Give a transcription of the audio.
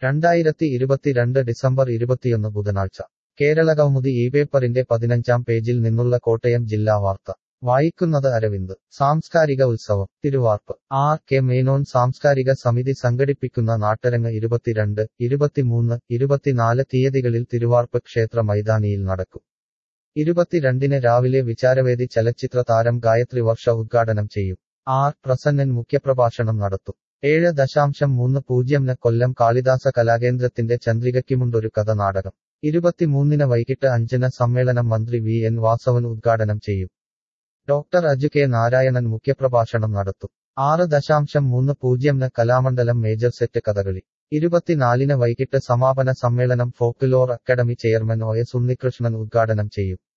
രണ്ടായിരത്തി ഇരുപത്തിരണ്ട് ഡിസംബർ ഇരുപത്തിയൊന്ന് ബുധനാഴ്ച കേരളകൗമുദി ഈ പേപ്പറിന്റെ പതിനഞ്ചാം പേജിൽ നിന്നുള്ള കോട്ടയം ജില്ലാ വാർത്ത വായിക്കുന്നത് അരവിന്ദ് സാംസ്കാരിക ഉത്സവം തിരുവാർപ്പ് ആർ കെ മേനോൻ സാംസ്കാരിക സമിതി സംഘടിപ്പിക്കുന്ന നാട്ടരങ്ങ് ഇരുപത്തിരണ്ട് ഇരുപത്തിമൂന്ന് ഇരുപത്തിനാല് തീയതികളിൽ തിരുവാർപ്പ് ക്ഷേത്ര മൈതാനിയിൽ നടക്കും ഇരുപത്തിരണ്ടിന് രാവിലെ വിചാരവേദി ചലച്ചിത്ര താരം ഗായത്രി വർഷ ഉദ്ഘാടനം ചെയ്യും ആർ പ്രസന്നൻ മുഖ്യപ്രഭാഷണം നടത്തും ഏഴ് ദശാംശം മൂന്ന് പൂജ്യംന് കൊല്ലം കാളിദാസ കലാകേന്ദ്രത്തിന്റെ ചന്ദ്രികയ്ക്കുമുണ്ടൊരു കഥ നാടകം ഇരുപത്തിമൂന്നിന് വൈകിട്ട് അഞ്ചിന് സമ്മേളനം മന്ത്രി വി എൻ വാസവൻ ഉദ്ഘാടനം ചെയ്യും ഡോക്ടർ അജു കെ നാരായണൻ മുഖ്യപ്രഭാഷണം നടത്തും ആറ് ദശാംശം മൂന്ന് പൂജ്യംന് കലാമണ്ഡലം മേജർ സെറ്റ് കഥകളി ഇരുപത്തിനാലിന് വൈകിട്ട് സമാപന സമ്മേളനം folklore academy chairman O S Unnikrishnan ഉദ്ഘാടനം ചെയ്യും